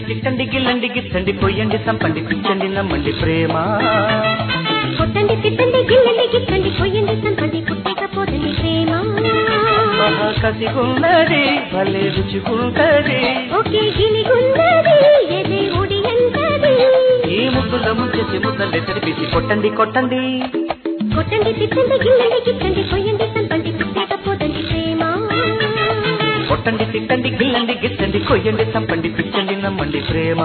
తిట్టండి గిల్లండి గిచ్చండి కొయ్యండి సంపండి పిచ్చండి నమ్మండి ప్రేమ కొట్టండి తిట్టండి గిల్లండి గిట్టండి కొయ్యండి సంపండి పుట్టకపోతుంది ప్రేమ మహా కసిగున్నది భలే రుచిగుంటది ఒకే గిలిగున్నది ఎదే ఒడి ఎంతది ఈ ముద్దుల ముంచేసి ముద్దలే తెరిపేసి కొట్టండి కొట్టండి కొట్టండి తిట్టండి గిల్లండి గిట్టండి కొయ్యండి సంపండి పుట్టకపోతుంది ప్రేమ కొట్టండి తిట్టండి గిల్లండి గిచ్చండి కొయ్యండి సంపండి పిచ్చండి నమ్మండి ప్రేమ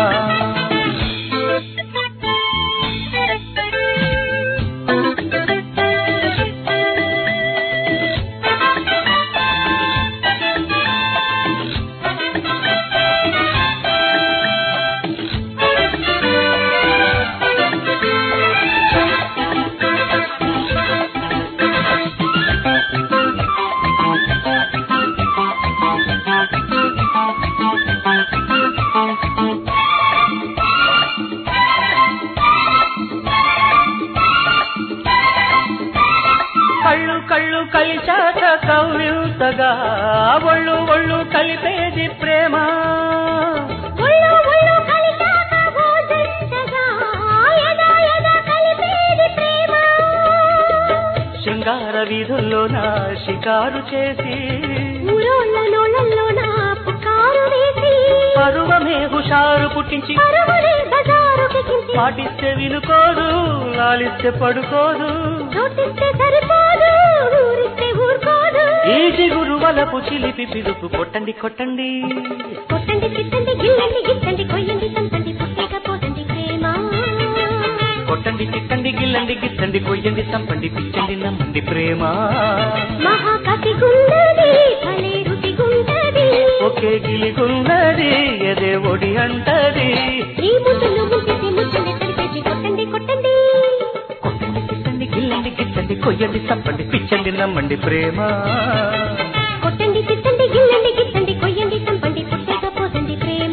కళ్ళు కళ్ళు కలిశాక కవ్యూతగా ఒళ్ళు ఒళ్ళు కలిపేది ప్రేమ ఒళ్ళు ఒళ్ళు కలిశాక భోజంతగా ఎద ఎద కలిపేది ప్రేమ శృంగార వీధుల్లోన షికారు చేసి ఊరోళ్ళ నోళ్ళల్లోన పుకారు వేసి పరువమే హుషారు పుట్టించి పరువుని బజారుకి కించి పాటిస్తే వినుకోదు లాలిస్తే పడుకోదు నోటిస్తే సరిపోదు ఊరిస్తే ఊరుకోదు ఈ జిగురు వలపు చిలిపి పిలుపు కొట్టండి కొట్టండి కొట్టండి తిట్టండి గిల్లండి గిట్టండి కొయ్యండి సంతండి పుట్టకపోతండి ప్రేమ కొట్టండి తిట్టండి గిల్లండి గిచ్చండి కొయ్యండి సంపండి పిచ్చండి నమ్మండి ప్రేమ మహాకసి గుండది భలే రుచి గుండది ఒకే గిలిగున్నది ఎదే ఒడి అంటది ఈ ముద్దులు ముంచేసి ముద్దుని తడిపేసి కొట్టండి కొట్టండి కొట్టండి తిట్టండి గిల్లండి గిచ్చండి కొయ్యండి సంపండి పిచ్చండి నమ్మండి ప్రేమ కొట్టండి తిట్టండి గిల్లండి గిట్టండి కొయ్యండి సంపండి పుట్టకపోతండి ప్రేమ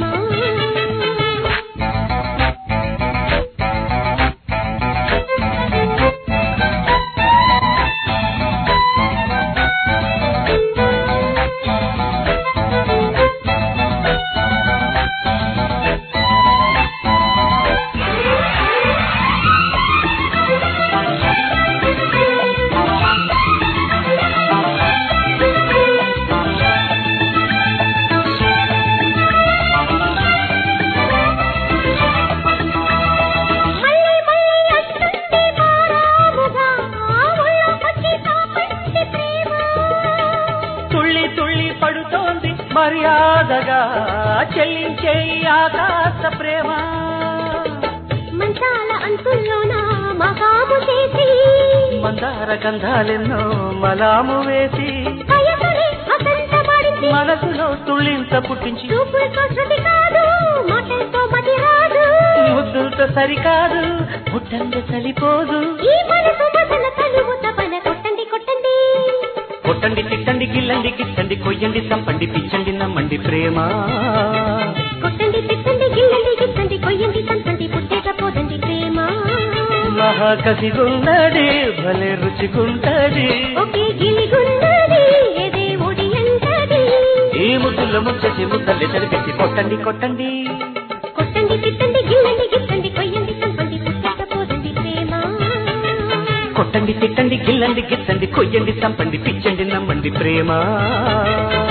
మళ్ళీ మళ్ళీ అంటుంది మారాముగా ఒళ్ళోకొచ్చి తాపండి ప్రేమ తుళ్ళి తుళ్ళి పడుతోంది మర్యాదగా చెల్లించే ఈ ఆకాశ ప్రేమ మంచాల అంతుల్లోన మగాము చేసి మందార గంధాలెన్నో మలాము వేసి కయమని అసంతపడింది మనసులో తుళ్ళింత పుట్టించి చూపులతో శృతి కాదు మాటలతో మతి రాదు ముద్దులతో సరికాదు పుట్టంది సరిపోదు ఈ మనసు మసల తనువు తపన కొట్టండి కొట్టండి కొట్టండి తిట్టండి గిల్లండి గిట్టండి కొయ్యండి సంపండి పిచ్చండి నమ్మండి ప్రేమ కొట్టండి తిట్టండి గిల్లండి గిట్టండి కొయ్యండి సంతండి పుట్టకపోదండి ప్రేమ మహాకసిగున్నది భలే రుచిగుంటది ఒకే గిలిగున్నది ఎదే ఒడి ఎంతది ఈ ముద్దుల ముచ్చటి ముద్దల్ని తడిపేసి కొట్టండి కొట్టండి కొట్టండి తిట్టండి గిల్లండి గిట్టండి కొయ్యండి సంపండి పుట్టకపోదండి ప్రేమ కొట్టండి తిట్టండి గిల్లండి గిట్టండి కొయ్యండి సంపండి పిచ్చండి నమ్మండి ప్రేమ